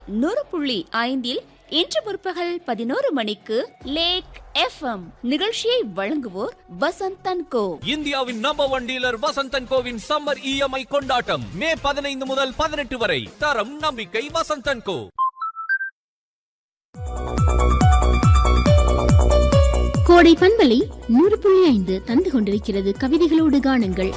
நூறு புள்ளி ஐந்தில் இன்று முற்பகல் பதினோரு மணிக்கு லேக் எஃப்எம் நிகழ்ச்சியை வழங்குவோர் வசந்தன் கோ இந்தியாவின் நம்பர் ஒன் டீலர் வசந்தன் கோவின் சம்மர் இஎம்ஐ கொண்டாட்டம் மே பதினைந்து முதல் பதினெட்டு வரை தரம் நம்பிக்கை வசந்தன் கோ கோடை பண்பலை நூறு புள்ளி ஐந்து தந்து கொண்டிருக்கிறது கவிதைகளோடு காணுங்கள்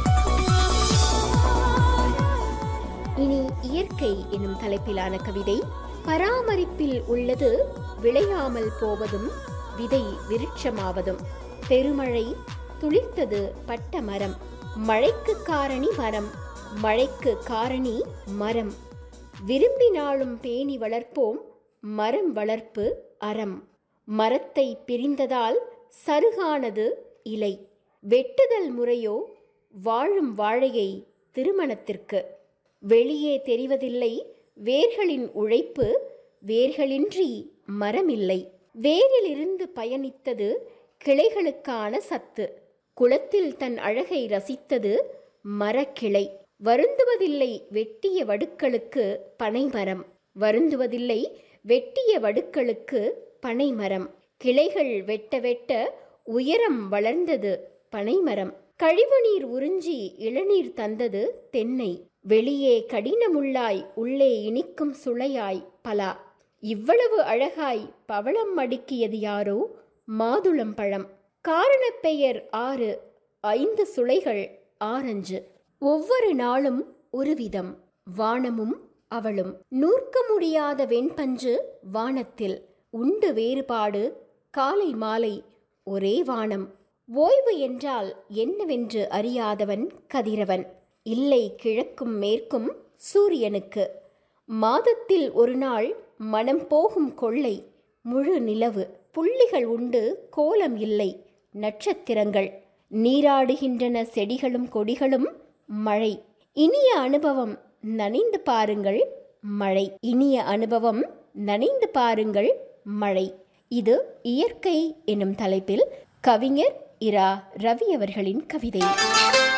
இனி இயற்கை என்னும் தலைப்பிலான கவிதை பராமரிப்பில் உள்ளது விளையாமல் போவதும் விதை விருட்சமாவதும் பெருமழை துளிர்த்தது பட்ட மரம் மழைக்கு காரணி மரம் மழைக்கு காரணி மரம் விரும்பினாலும் பேணி வளர்ப்போம் மரம் வளர்ப்பு அறம் மரத்தை பிரிந்ததால் சருகானது இலை வெட்டுதல் முறையோ வாழும் வாழையை திருமணத்திற்கு வெளியே தெரிவதில்லை வேர்களின் உழைப்பு வேர்களின்றி மரமில்லை வேரிலிருந்து பயணித்தது கிளைகளுக்கான சத்து குளத்தில் தன் அழகை ரசித்தது மரக்கிளை வருந்துவதில்லை வெட்டிய வடுக்களுக்கு பனைமரம் வருந்துவதில்லை வெட்டிய வடுக்களுக்கு பனைமரம் கிளைகள் வெட்ட வெட்ட உயரம் வளர்ந்தது பனைமரம் கழிவுநீர் உறிஞ்சி இளநீர் தந்தது தென்னை வெளியே கடினமுள்ளாய் உள்ளே இனிக்கும் சுளையாய் பலா இவ்வளவு அழகாய் பவளம் அடுக்கியது யாரோ மாதுளம் பழம் காரணப் பெயர் ஆறு ஐந்து சுளைகள் ஆரஞ்சு ஒவ்வொரு நாளும் ஒரு விதம் வானமும் அவளும் நூற்க முடியாத வெண்பஞ்சு வானத்தில் உண்டு வேறுபாடு காலை மாலை ஒரே வானம் ஓய்வு என்றால் என்னவென்று அறியாதவன் கதிரவன் இல்லை கிழக்கும் மேற்கும் சூரியனுக்கு மாதத்தில் ஒரு நாள் மனம் போகும் கொள்ளை முழு நிலவு புள்ளிகள் உண்டு கோலம் இல்லை நட்சத்திரங்கள் நீராடுகின்றன செடிகளும் கொடிகளும் மழை இனிய அனுபவம் நனைந்து பாருங்கள் மழை இனிய அனுபவம் நனைந்து பாருங்கள் மழை இது இயற்கை எனும் தலைப்பில் கவிஞர் இரா ரவி அவர்களின் கவிதை